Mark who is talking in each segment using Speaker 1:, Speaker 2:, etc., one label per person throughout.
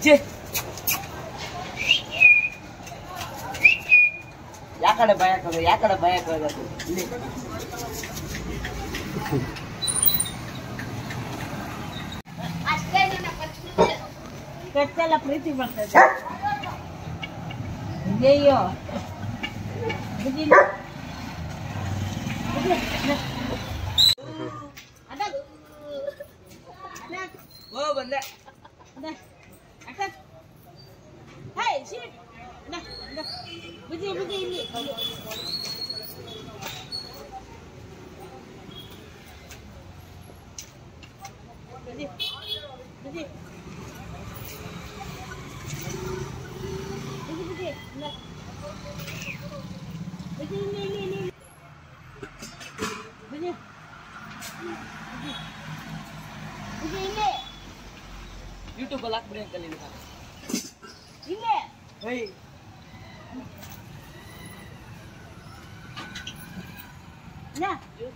Speaker 1: ಛೇ ಯಾ ಕಡೆ ಭಯ ಹಾಕೋದು ಯಾ ಕಡೆ ಭಯ ಹಾಕೋದು ಇಲ್ಲಿ
Speaker 2: ಕತ್ತೆಲ್ಲ ಪ್ರೀತಿ ಬರ್ತದೆ ಅಯ್ಯೋ ಬುದ್ಧಿ ಇಲ್ಲ. ಬುದ್ಧಿ, ಇಲ್ಲ. ಅದ, ಅದ,
Speaker 1: ಓ ಬಂದೆ
Speaker 2: ಅದ, ಅದ. ಹೇಯ್, shit. ಅದ, ಅದ. ಬುದ್ಧಿ, ಬುದ್ಧಿ, ಇಲ್ಲಿ, ಇಲ್ಲಿ. ಬುದ್ಧಿ, ಬುದ್ಧಿ. ಬುದ್ಧಿ, ಬುದ್ಧಿ, ಇಲ್ಲ. ಬುದ್ಧಿ, ಇಲ್ಲಿ, ಇಲ್ಲಿ, ಇಲ್ಲಿ, ಇಲ್ಲಿ. ಬುದ್ಧಿ. ಬುದ್ಧಿ. ಬುದ್ಧಿ, ಇಲ್ಲಿ.
Speaker 1: ಯೂಟ್ಯೂಬ್ ಅಲ್ಲಿ ಹಾಕ್ಬಿಡಿ ಅಂಕಲ್ ಇಲ್ಲಿ
Speaker 2: ಇಲ್ಲೇ
Speaker 1: ಹೇಯ್
Speaker 2: ಇಲ್ಲ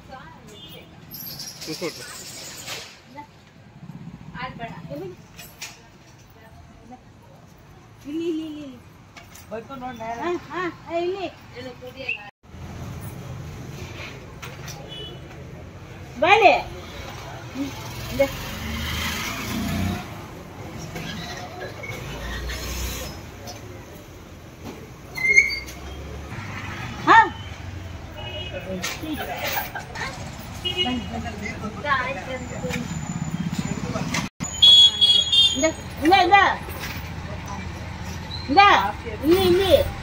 Speaker 2: ಎಲ್ಲಿ? ಇಲ್ಲ. ಇಲ್ಲಿ ಇಲ್ಲಿ ಇಲ್ಲಿ ಇಲ್ಲಿ
Speaker 1: ಬರ್ಕೊಂಡು ನೋಡಿ
Speaker 2: ಹಾ ಹಾ ಹಾ, ಇಲ್ಲಿ ಬಾಳೆ ಹ್ಮ್, ಇದೆ. ಹಾ ಇಂದ ಇಂದ ಇಂದ ಇಂದ ಇಲ್ಲಿ ಇಲ್ಲಿ